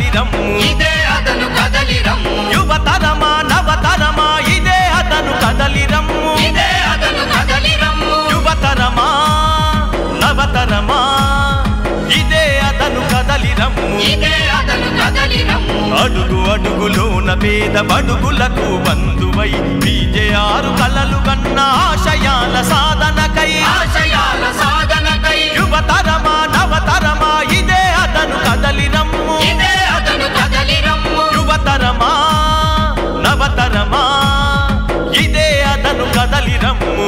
కదలిరమ్ము ఇదే అతను కదలిరమ్ము యువతరమా నవతరమా ఇదే అతను కదలిరమ్ము ఇదే అతను కదలిరమ్ము యువతరమా నవతరమా ఇదే అతను కదలిరమ్ము ఇదే అతను కదలిరమ్ము అడుగు అడుగులోన పేద బడుగులకు బంధువై విజయారు కలలు కన్న ఆశయాల సాధనకై ఆశయాల సాధనకై యువతరమా నవతరమా ఇదే అతను కదలిరమ్ము ఇదే అతను కదలిరమ్ము యువతరమా నవతరమా ఇదే అతను కదలిరమ్ము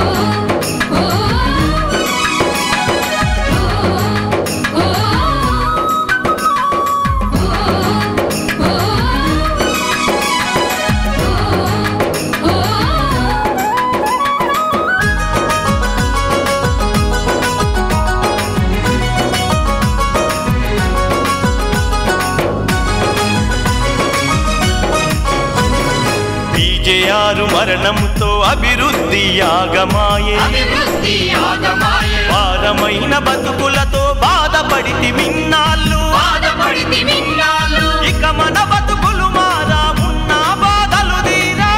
విజయారు మరణంతో అభివృద్ధి యాగమాయే అభివృద్ధి ఆగమాయే భారమైన బతుకులతో బాధపడితి మిన్నాళ్ళు బాధపడితి విన్నాళ్ళు ఇక మన బతుకులు మారా ఉన్న బాధలు తీరా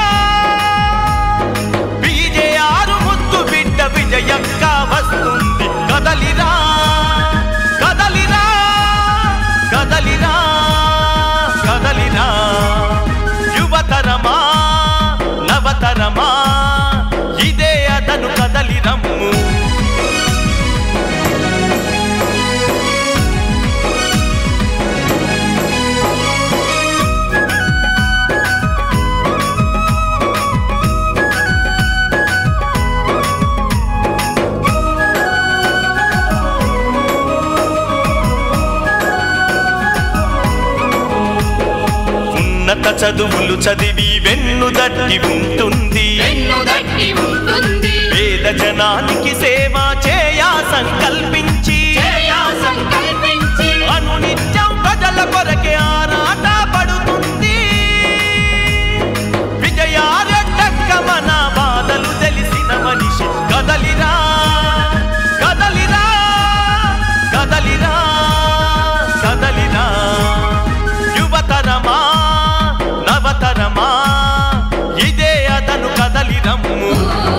విజయారు ముద్దు బిడ్డ విజయక్క వస్తుంది కదలిరా కదలిరా కదలిరా కదలిరా యువతరమా నవతరమా ఇదే అతను కదలిరమ్ము ఉన్నత చదువులు చదివి వెన్ను దట్టి ఉంటుంది వెన్ను దట్టి ఉంటుంది పేద జనానికి సేవ చేయా సంకల్పించి చేయా సంకల్పించి అనునిత్యం ప్రజల కొరకే ఆరాట పడుతుంది విజయారెడ్డక్క మన బాధలు తెలిసిన మనిషి కదలిరా కదలిరా కదలిరా కదలిరా యువతరమా నవతరమా ఇదే అతను కదలిరమ్ము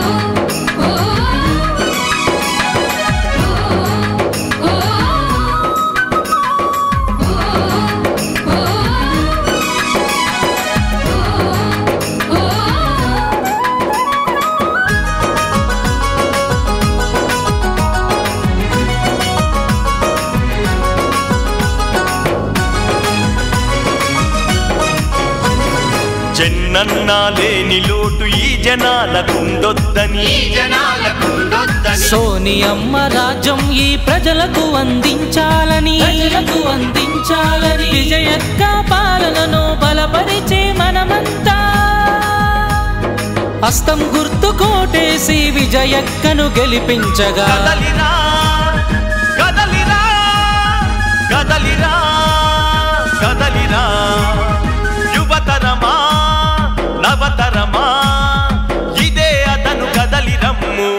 చెన్నన్నా లేని లోటు ఈ జనాలకుండొద్దని ఈ జనాలకు దొద్దని సోనియమ్మ రాజ్యం ఈ ప్రజలకు అందించాలని ప్రజలకు అందించాలని విజయక్క పాలనను బలపరిచే మనమంతా హస్తం గుర్తు కోటేసి విజయక్కను గెలిపించగా కదలిరా కదలిరా కదలిరా కదలిరా యువతరమా నవతరమా ఇదే అతను కదలిరమ్ము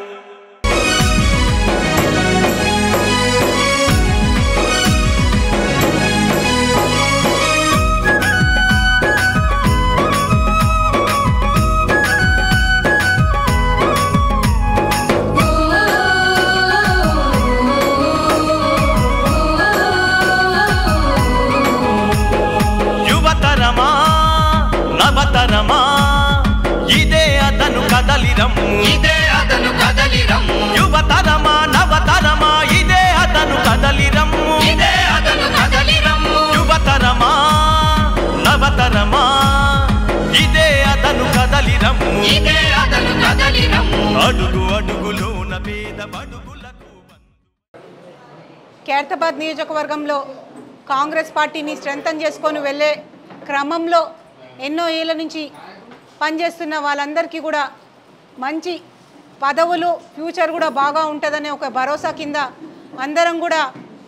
యువతరమా నవతరమా ఇదే అతను కదలిరమ్ము ఇదే అతను కదలిరమ్ము యువతరమా నవతరమా ఇదే అతను కదలిరమ్ము ఇదే అతను కదలిరమ్ము యువతరమా నవతరమా ఇదే అతను కదలిరమ్ము ఇదే అతను కదలిరమ్ము అడుగు అడుగులోన పేద బడుగులకు ఖైరతాబాద్ నియోజకవర్గంలో కాంగ్రెస్ పార్టీని స్ట్రెంగ్తన్ చేసుకొని వెళ్ళే క్రమంలో ఎన్నో ఏళ్ళ నుంచి పనిచేస్తున్న వాళ్ళందరికీ కూడా మంచి పదవులు ఫ్యూచర్ కూడా బాగా ఉంటుందనే ఒక భరోసా కింద అందరం కూడా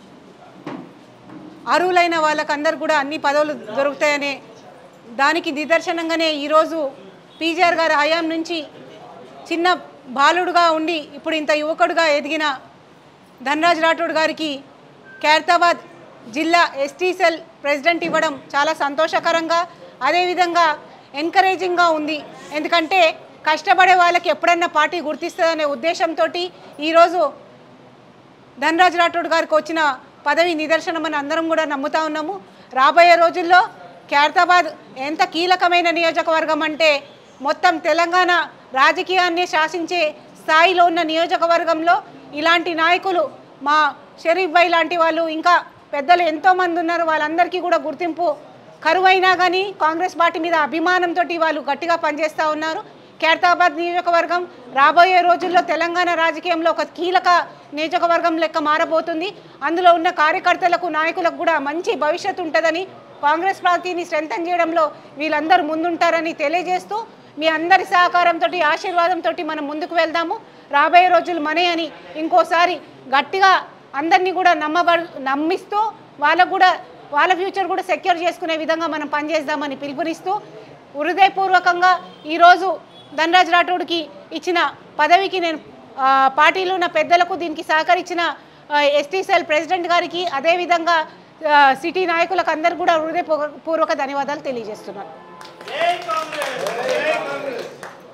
అర్హులైన వాళ్ళకందరు కూడా అన్ని పదవులు దొరుకుతాయనే దానికి నిదర్శనంగానే ఈరోజు పీజీఆర్ గారి హయాం నుంచి చిన్న బాలుడుగా ఉండి ఇప్పుడు ఇంత యువకుడుగా ఎదిగిన ధనరాజ్ రాఠోడ్ గారికి ఖైరతాబాద్ జిల్లా ఎస్టీ సెల్ ప్రెసిడెంట్ ఇవ్వడం చాలా సంతోషకరంగా అదేవిధంగా ఎంకరేజింగ్గా ఉంది ఎందుకంటే కష్టపడే వాళ్ళకి ఎప్పుడన్నా పార్టీ గుర్తిస్తుందనే ఉద్దేశంతో ఈరోజు ధనరాజ్ రాఠోడ్ గారికి వచ్చిన పదవి నిదర్శనం అని అందరం కూడా నమ్ముతా ఉన్నాము రాబోయే రోజుల్లో ఖైరతాబాద్ ఎంత కీలకమైన నియోజకవర్గం అంటే మొత్తం తెలంగాణ రాజకీయాన్ని శాసించే స్థాయిలో ఉన్న నియోజకవర్గంలో ఇలాంటి నాయకులు మా షరీఫ్ భాయ్ లాంటి వాళ్ళు ఇంకా పెద్దలు ఎంతోమంది ఉన్నారు వాళ్ళందరికీ కూడా గుర్తింపు కరువైనా కానీ కాంగ్రెస్ పార్టీ మీద అభిమానంతో వాళ్ళు గట్టిగా పనిచేస్తూ ఉన్నారు ఖైరతాబాద్ నియోజకవర్గం రాబోయే రోజుల్లో తెలంగాణ రాజకీయంలో ఒక కీలక నియోజకవర్గం లెక్క మారబోతుంది అందులో ఉన్న కార్యకర్తలకు నాయకులకు కూడా మంచి భవిష్యత్తు ఉంటుందని కాంగ్రెస్ పార్టీని స్ట్రెంథన్ చేయడంలో వీళ్ళందరూ ముందుంటారని తెలియజేస్తూ మీ అందరి సహకారంతో ఆశీర్వాదంతో మనం ముందుకు వెళ్దాము రాబోయే రోజులు మనే అని ఇంకోసారి గట్టిగా అందరినీ కూడా నమ్మబ నమ్మిస్తూ వాళ్ళకు కూడా వాళ్ళ ఫ్యూచర్ కూడా సెక్యూర్ చేసుకునే విధంగా మనం పనిచేద్దామని పిలుపునిస్తూ హృదయపూర్వకంగా ఈరోజు ధనరాజ్ రాఠోడ్కి ఇచ్చిన పదవికి నేను ఆ, పార్టీలో ఉన్న పెద్దలకు దీనికి సహకరించిన ఎస్టీ సెల్ ప్రెసిడెంట్ గారికి అదేవిధంగా ఆ, సిటీ నాయకులకు అందరు కూడా హృదయపూర్వక ధన్యవాదాలు తెలియజేస్తున్నాను